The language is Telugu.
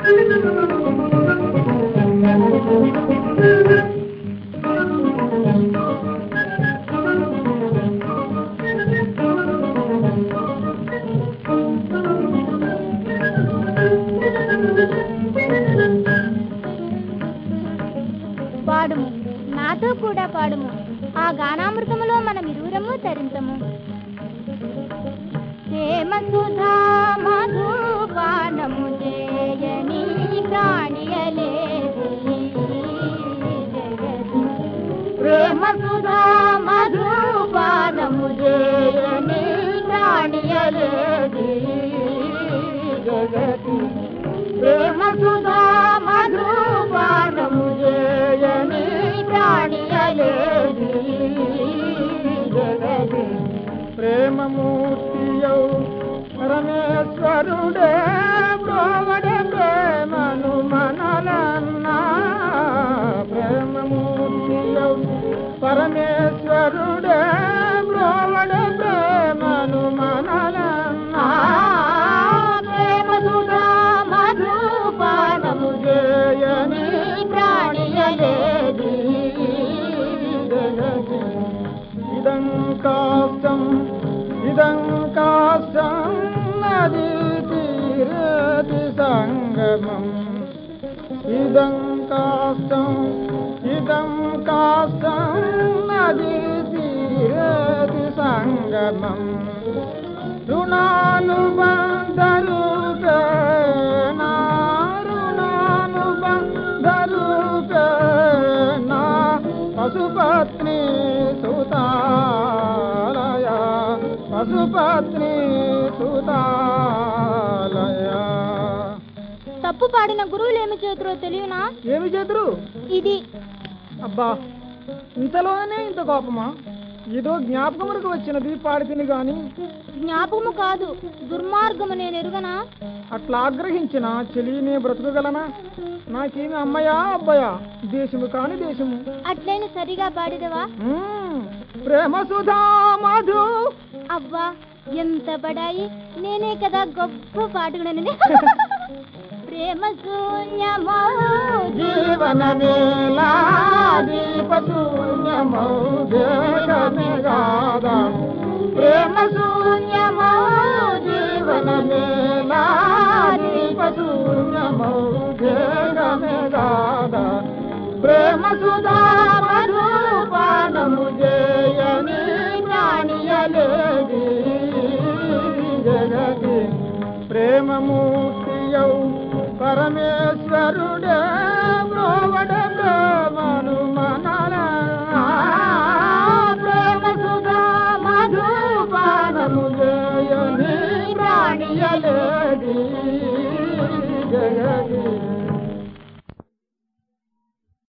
పాడుము నాతో కూడా పాడుము ఆ గానామృతములో మనం ఇరువురము తరించము ప్రేమ సుధా మధుపానము చేయని ప్రాణియలేదు ప్రేమ సుధా మధుపానము చేయని ప్రాణియలేదు జగతి ప్రేమ సుధా మధుపానము చేయని ప్రాణియలేదు జగతి ప్రేమమూర్తియౌ పరమేశ్వరుడే బ్రోవడ ప్రేమను మనలన్నా ప్రేమమూర్తియౌ పరమేశ్వరుడే బ్రోవడ ప్రేమను మనలన్నా ప్రేమ సుధా మధుపానము జయని ప్రాణియలేదు ఇదం కాష్టం ఇదం కాష్టం నది తీరది సంగమం ఇదం కాష్టం ఇదం కాష్టం నది తీరది సంగమం రుణానుబంధరూపేణ రుణానుబంధరూపేణ పశుపత్ని సుతాలయ పశుపత్ని సుతాలయ తప్పు పాడిన గురువులు ఏమి చేతురో తెలియనా ఏమి చేతురు ఇది అబ్బా ఇంతలోనే ఇంత కోపమా ఏదో జ్ఞాపకములకు వచ్చినది పాడితిని గాని జ్ఞాపకము కాదు దుర్మార్గము నేను ఎరుగనా అట్లా ఆగ్రహించిన చెలినే బ్రతకగలనా నాకేమి అమ్మయా అబ్బయా దేశము కాని దేశము అట్లైన సరిగా పాడిదవా మ్మ్. ప్రేమ సుధా మధు అవ్వా ఎంత బడాయి నేనే కదా గొప్ప పాడుకున్నానని ప్రేమ శూన్యమో జీవనమేలా దీపశూన్యమౌ దేశమే గాదా ప్రేమ శూన్యమౌ జీవనమేలా దీపశూన్యమౌ దేశమే గాదా ప్రేమ సుధా మధుపానము జయని ప్రాణియలేది జగతి ప్రేమమూర్తియౌ పరమేశ్వరుడే బ్రోవడ ప్రేమను మనల ప్రేమ సుధా మధుపానము జయని ప్రాణియలేది జగతి